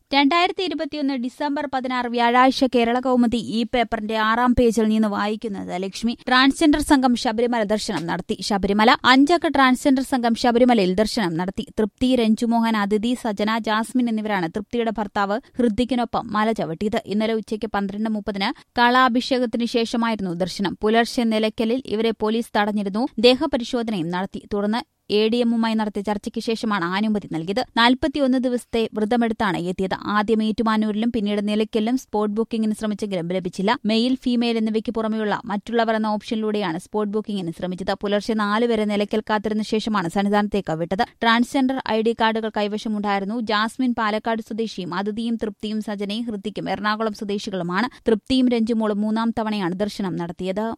രണ്ടായിരത്തി ഇരുപത്തിയൊന്ന് ഡിസംബർ പതിനാറ് വ്യാഴാഴ്ച കേരള കൗമുദി ഈ പേപ്പറിന്റെ ആറാം പേജിൽ നിന്ന് വായിക്കുന്നത് ലക്ഷ്മി ട്രാൻസ്ജെൻഡർ സംഘം ശബരിമല ദർശനം നടത്തി ശബരിമല അഞ്ചക്ക ട്രാൻസ്ജെൻഡർ സംഘം ശബരിമലയിൽ ദർശനം നടത്തി തൃപ്തി രഞ്ജുമോഹൻ അതിഥി സജന ജാസ്മിൻ എന്നിവരാണ് തൃപ്തിയുടെ ഭർത്താവ് ഹൃദിക്കിനൊപ്പം മല ചവിട്ടിയത് ഇന്നലെ ഉച്ചയ്ക്ക് പന്ത്രണ്ട് മുപ്പതിന് കളാഭിഷേകത്തിന് ശേഷമായിരുന്നു ദർശനം പുലർച്ചെ നിലയ്ക്കലിൽ ഇവരെ പോലീസ് തടഞ്ഞിരുന്നു ദേഹപരിശോധനയും നടത്തി തുടർന്ന് എ ഡി എമ്മുമായി നടത്തിയ ചർച്ചയ്ക്ക് ശേഷമാണ് അനുമതി നൽകിയത് നാൽപ്പത്തിയൊന്ന് ദിവസത്തെ വ്രതമെടുത്താണ് എത്തിയത് ആദ്യം ഏറ്റുമാനൂരിലും പിന്നീട് നിലയ്ക്കലിലും സ്പോട്ട് ബുക്കിംഗിന് ശ്രമിച്ചെങ്കിലും ലഭിച്ചില്ല മെയിൽ ഫീമെയിൽ എന്നിവയ്ക്ക് പുറമെയുള്ള മറ്റുള്ളവർ എന്ന ഓപ്ഷനിലൂടെയാണ് സ്പോട്ട് ബുക്കിംഗിന് ശ്രമിച്ചത് പുലർച്ചെ നാല് വരെ നിലയ്ക്കൽ കാത്തിരുന്ന ശേഷമാണ് സന്നിധാനത്തേക്ക് വിട്ടത് ട്രാൻസ്ജെൻഡർ ഐ ഡി കാർഡുകൾ കൈവശമുണ്ടായിരുന്നു ജാസ്മിൻ പാലക്കാട് സ്വദേശിയും അതിഥിയും തൃപ്തിയും സജനയും ഹൃത്തിക്കും എറണാകുളം സ്വദേശികളുമാണ് തൃപ്തിയും രഞ്ജുമോളും മൂന്നാം തവണയാണ് ദർശനം നടത്തിയത്